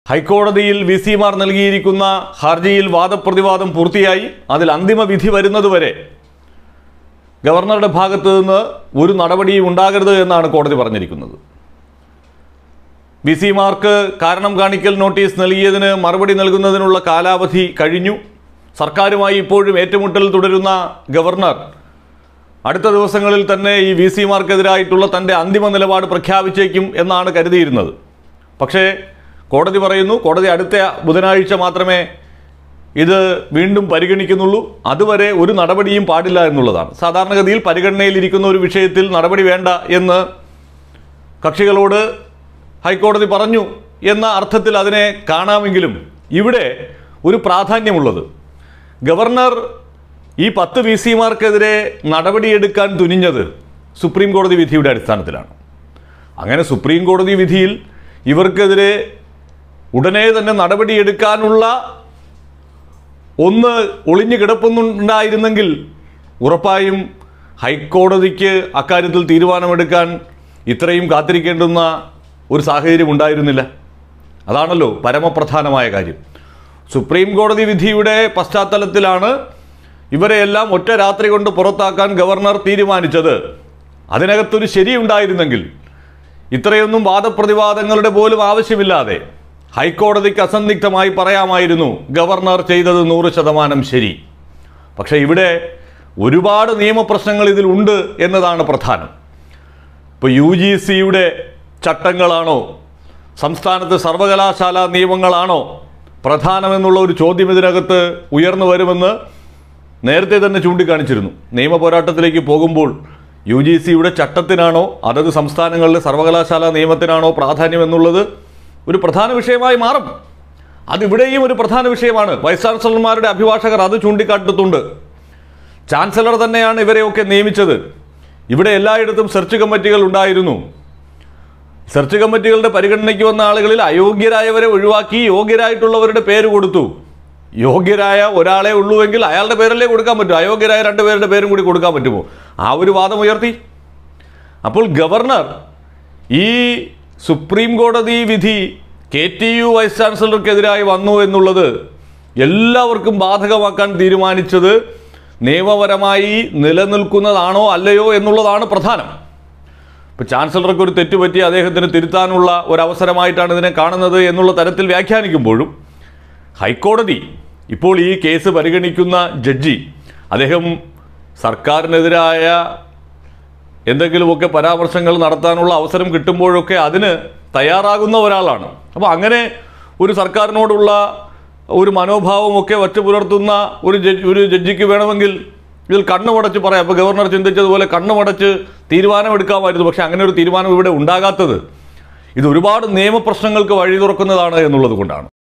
ഹൈക്കോടതിയിൽ വി സിമാർ നൽകിയിരിക്കുന്ന ഹർജിയിൽ വാദപ്രതിവാദം പൂർത്തിയായി അതിൽ അന്തിമ വിധി വരുന്നതുവരെ ഗവർണറുടെ ഭാഗത്ത് നിന്ന് ഒരു നടപടിയും ഉണ്ടാകരുത് എന്നാണ് കോടതി പറഞ്ഞിരിക്കുന്നത് വി സിമാർക്ക് കാരണം കാണിക്കൽ നോട്ടീസ് നൽകിയതിന് മറുപടി നൽകുന്നതിനുള്ള കാലാവധി കഴിഞ്ഞു സർക്കാരുമായി ഇപ്പോഴും ഏറ്റുമുട്ടൽ തുടരുന്ന ഗവർണർ അടുത്ത ദിവസങ്ങളിൽ തന്നെ ഈ വി സിമാർക്കെതിരായിട്ടുള്ള തൻ്റെ അന്തിമ നിലപാട് പ്രഖ്യാപിച്ചേക്കും എന്നാണ് കരുതിയിരുന്നത് പക്ഷേ കോടതി പറയുന്നു കോടതി അടുത്ത ബുധനാഴ്ച മാത്രമേ ഇത് വീണ്ടും പരിഗണിക്കുന്നുള്ളൂ അതുവരെ ഒരു നടപടിയും പാടില്ല എന്നുള്ളതാണ് സാധാരണഗതിയിൽ പരിഗണനയിലിരിക്കുന്ന ഒരു വിഷയത്തിൽ നടപടി വേണ്ട എന്ന് കക്ഷികളോട് ഹൈക്കോടതി പറഞ്ഞു എന്ന അർത്ഥത്തിൽ അതിനെ കാണാമെങ്കിലും ഇവിടെ ഒരു പ്രാധാന്യമുള്ളത് ഗവർണർ ഈ പത്ത് വി സിമാർക്കെതിരെ നടപടിയെടുക്കാൻ തുനിഞ്ഞത് സുപ്രീം കോടതി വിധിയുടെ അടിസ്ഥാനത്തിലാണ് അങ്ങനെ സുപ്രീം കോടതി വിധിയിൽ ഇവർക്കെതിരെ ഉടനെ തന്നെ നടപടിയെടുക്കാനുള്ള ഒന്ന് ഒളിഞ്ഞു കിടപ്പുന്നുണ്ടായിരുന്നെങ്കിൽ ഉറപ്പായും ഹൈക്കോടതിക്ക് അക്കാര്യത്തിൽ തീരുമാനമെടുക്കാൻ ഇത്രയും കാത്തിരിക്കേണ്ടുന്ന ഒരു സാഹചര്യം ഉണ്ടായിരുന്നില്ല അതാണല്ലോ പരമപ്രധാനമായ കാര്യം സുപ്രീം കോടതി വിധിയുടെ പശ്ചാത്തലത്തിലാണ് ഇവരെയെല്ലാം ഒറ്റ രാത്രി കൊണ്ട് പുറത്താക്കാൻ ഗവർണർ തീരുമാനിച്ചത് അതിനകത്തൊരു ശരിയുണ്ടായിരുന്നെങ്കിൽ ഇത്രയൊന്നും വാദപ്രതിവാദങ്ങളുടെ പോലും ആവശ്യമില്ലാതെ ഹൈക്കോടതിക്ക് അസന്ദിഗ്ധമായി പറയാമായിരുന്നു ഗവർണർ ചെയ്തത് നൂറ് ശതമാനം ശരി പക്ഷേ ഇവിടെ ഒരുപാട് നിയമപ്രശ്നങ്ങൾ ഇതിലുണ്ട് എന്നതാണ് പ്രധാനം ഇപ്പോൾ യു ജി സിയുടെ ചട്ടങ്ങളാണോ സംസ്ഥാനത്ത് സർവകലാശാല നിയമങ്ങളാണോ പ്രധാനമെന്നുള്ള ഒരു ചോദ്യം ഇതിനകത്ത് ഉയർന്നു വരുമെന്ന് നേരത്തെ തന്നെ ചൂണ്ടിക്കാണിച്ചിരുന്നു നിയമ പോരാട്ടത്തിലേക്ക് പോകുമ്പോൾ യു ജി സിയുടെ ചട്ടത്തിനാണോ അതത് സംസ്ഥാനങ്ങളിലെ സർവകലാശാല നിയമത്തിനാണോ പ്രാധാന്യം എന്നുള്ളത് ഒരു പ്രധാന വിഷയമായി മാറും അതിവിടെയും ഒരു പ്രധാന വിഷയമാണ് വൈസ് ചാൻസലർമാരുടെ അഭിഭാഷകർ അത് ചൂണ്ടിക്കാട്ടുന്നുണ്ട് ചാൻസലർ തന്നെയാണ് ഇവരെയൊക്കെ നിയമിച്ചത് ഇവിടെ എല്ലായിടത്തും സെർച്ച് കമ്മിറ്റികൾ ഉണ്ടായിരുന്നു സെർച്ച് കമ്മിറ്റികളുടെ പരിഗണനയ്ക്ക് വന്ന ആളുകളിൽ അയോഗ്യരായവരെ ഒഴിവാക്കി യോഗ്യരായിട്ടുള്ളവരുടെ പേര് കൊടുത്തു യോഗ്യരായ ഒരാളെ ഉള്ളുവെങ്കിൽ അയാളുടെ പേരല്ലേ കൊടുക്കാൻ പറ്റൂ അയോഗ്യരായ രണ്ട് പേരുടെ പേരും കൂടി കൊടുക്കാൻ പറ്റുമോ ആ ഒരു വാദം ഉയർത്തി അപ്പോൾ ഗവർണർ ഈ സുപ്രീം കോടതി വിധി കെ ടി യു വൈസ് ചാൻസലർക്കെതിരായി വന്നു എന്നുള്ളത് എല്ലാവർക്കും ബാധകമാക്കാൻ തീരുമാനിച്ചത് നിയമപരമായി നിലനിൽക്കുന്നതാണോ അല്ലയോ എന്നുള്ളതാണ് പ്രധാനം ഇപ്പോൾ ചാൻസലർക്ക് ഒരു തെറ്റുപറ്റി അദ്ദേഹത്തിന് തിരുത്താനുള്ള ഒരവസരമായിട്ടാണ് ഇതിനെ കാണുന്നത് എന്നുള്ള തരത്തിൽ വ്യാഖ്യാനിക്കുമ്പോഴും ഹൈക്കോടതി ഇപ്പോൾ ഈ കേസ് പരിഗണിക്കുന്ന ജഡ്ജി അദ്ദേഹം സർക്കാരിനെതിരായ എന്തെങ്കിലുമൊക്കെ പരാമർശങ്ങൾ നടത്താനുള്ള അവസരം കിട്ടുമ്പോഴൊക്കെ അതിന് തയ്യാറാകുന്ന ഒരാളാണ് അപ്പോൾ അങ്ങനെ ഒരു സർക്കാരിനോടുള്ള ഒരു മനോഭാവമൊക്കെ വച്ചു പുലർത്തുന്ന ഒരു ജഡ്ജി ഒരു ജഡ്ജിക്ക് വേണമെങ്കിൽ ഇതിൽ കണ്ണുമടച്ച് പറയാം അപ്പോൾ ഗവർണർ ചിന്തിച്ചതുപോലെ കണ്ണുമടച്ച് തീരുമാനമെടുക്കാമായിരുന്നു പക്ഷേ അങ്ങനെ ഒരു തീരുമാനം ഇവിടെ ഉണ്ടാകാത്തത് ഇത് ഒരുപാട് നിയമപ്രശ്നങ്ങൾക്ക് വഴി തുറക്കുന്നതാണ് എന്നുള്ളത് കൊണ്ടാണ്